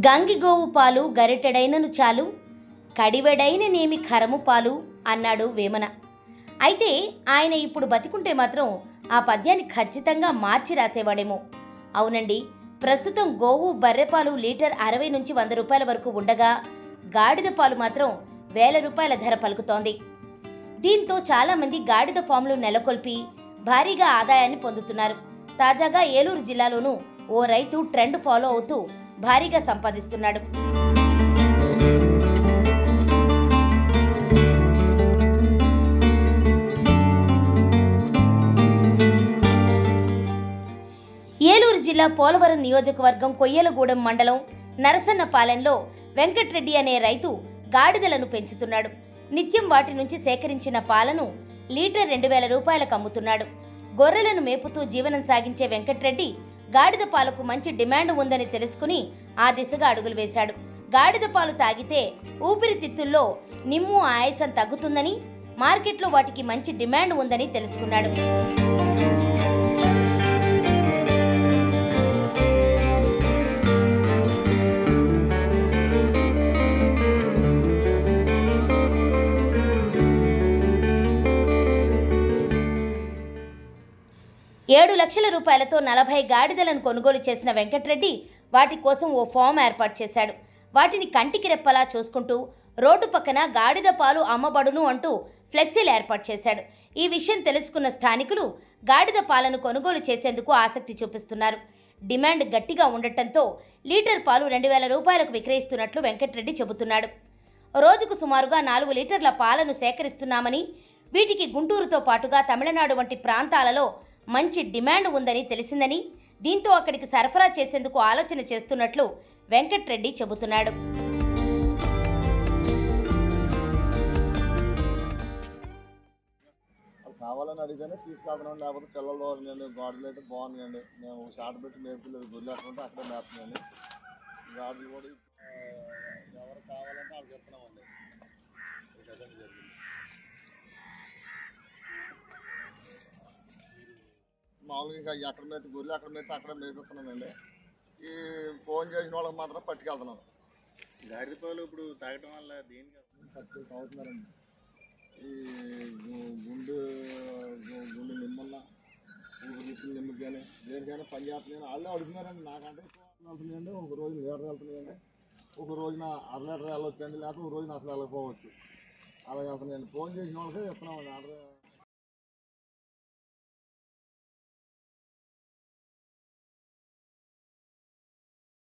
గంగిగోవు పాలు గరిటెడైనను చాలు కడివెడైన నేమి ఖరము పాలు అన్నాడు వేమన అయితే ఆయన ఇప్పుడు బతికుంటే మాత్రం ఆ పద్యాన్ని ఖచ్చితంగా మార్చి రాసేవాడేమో అవునండి ప్రస్తుతం గోవు బర్రెపాలు లీటర్ అరవై నుంచి వంద రూపాయల వరకు ఉండగా గాడిద పాలు మాత్రం వేల రూపాయల ధర పలుకుతోంది దీంతో చాలామంది గాడిద ఫామ్లు నెలకొల్పి భారీగా ఆదాయాన్ని పొందుతున్నారు తాజాగా ఏలూరు జిల్లాలోనూ ఓ రైతు ట్రెండ్ ఫాలో అవుతూ భారీగా సంపాదిస్తున్నాడు ఏలూరు జిల్లా పోలవరం నియోజకవర్గం కొయ్యలగూడెం మండలం నరసన్నపాలెంలో వెంకట్రెడ్డి అనే రైతు గాడిదలను పెంచుతున్నాడు నిత్యం వాటి నుంచి సేకరించిన పాలను లీటర్ రెండు వేల రూపాయలకు అమ్ముతున్నాడు గొర్రెలను మేపుతూ జీవనం సాగించే వెంకట్రెడ్డి గాడిద పాలకు మంచి డిమాండ్ ఉందని తెలుసుకుని ఆ దిశగా అడుగులు వేశాడు గాడిద పాలు తాగితే ఊపిరితిత్తుల్లో నిమ్ము ఆయాసం తగ్గుతుందని మార్కెట్లో వాటికి మంచి డిమాండ్ ఉందని తెలుసుకున్నాడు ఏడు లక్షల రూపాయలతో నలభై గాడిదలను కొనుగోలు చేసిన వెంకట్రెడ్డి వాటి కోసం ఓ ఫామ్ ఏర్పాటు చేశాడు వాటిని కంటికి రెప్పలా చూసుకుంటూ రోడ్డు పక్కన గాడిద పాలు అమ్మబడును అంటూ ఫ్లెక్సీలు ఏర్పాటు చేశాడు ఈ విషయం తెలుసుకున్న స్థానికులు గాడిద పాలను కొనుగోలు చేసేందుకు ఆసక్తి చూపిస్తున్నారు డిమాండ్ గట్టిగా ఉండటంతో లీటర్ పాలు రెండు వేల రూపాయలకు విక్రయిస్తున్నట్లు వెంకట్రెడ్డి చెబుతున్నాడు రోజుకు సుమారుగా నాలుగు లీటర్ల పాలను సేకరిస్తున్నామని వీటికి గుంటూరుతో పాటుగా తమిళనాడు వంటి ప్రాంతాలలో మంచి డిమాండ్ ఉందని తెలిసిందని దీంతో అక్కడికి సరఫరా చేసేందుకు ఆలోచన చేస్తున్నట్లు వెంకట్రెడ్డి చెబుతున్నాడు అది కావాలని అడిగితేనే తీసుకెళ్తున్నాం లేకపోతే పిల్లలు నేను గాడులు అయితే బాగున్నాయండి మేము షార్ట్ పెట్టి మేపులు గుర్లేసుకుంటే అక్కడే మేపుతున్నాండి గాడులు కూడా ఆ, ఎవరు కావాలంటే వాళ్ళకి ఇస్తున్నామండి ఈ విధంగా జరిగింది మామూలుగా ఇంకా ఎక్కడ మీద గుర్రెలు అక్కడ మీద అక్కడ మేపిస్తున్నానండి ఈ ఫోన్ చేసిన వాళ్ళకి మాత్రం పట్టుకెళ్తున్నాను గాడిద పాలు ఇప్పుడు తాగటం వల్ల దేనికి ఖర్చు అవుతున్నారండి ఈ గు- గుండు గు- గుండు నిమ్మల్ల ఊపిరితిత్తులు నిమ్మకాయని దేనికైనా పని చేస్తున్నాయని వాళ్ళే అడుగుతున్నారండి నాకంటే ఎక్కువ వెళ్తున్నాయండి ఒక రోజు లీటర్ వెళ్తున్నాయండి ఒక రోజున అర లీటర్ వెళ్ళొచ్చండి లేకపోతే ఒక రోజున అసలు వెళ్ళకపోవచ్చు అలా వెళ్తున్నాయండి ఫోన్ చేసిన వాళ్ళకే చెప్తున్నామండి ఆర్డర్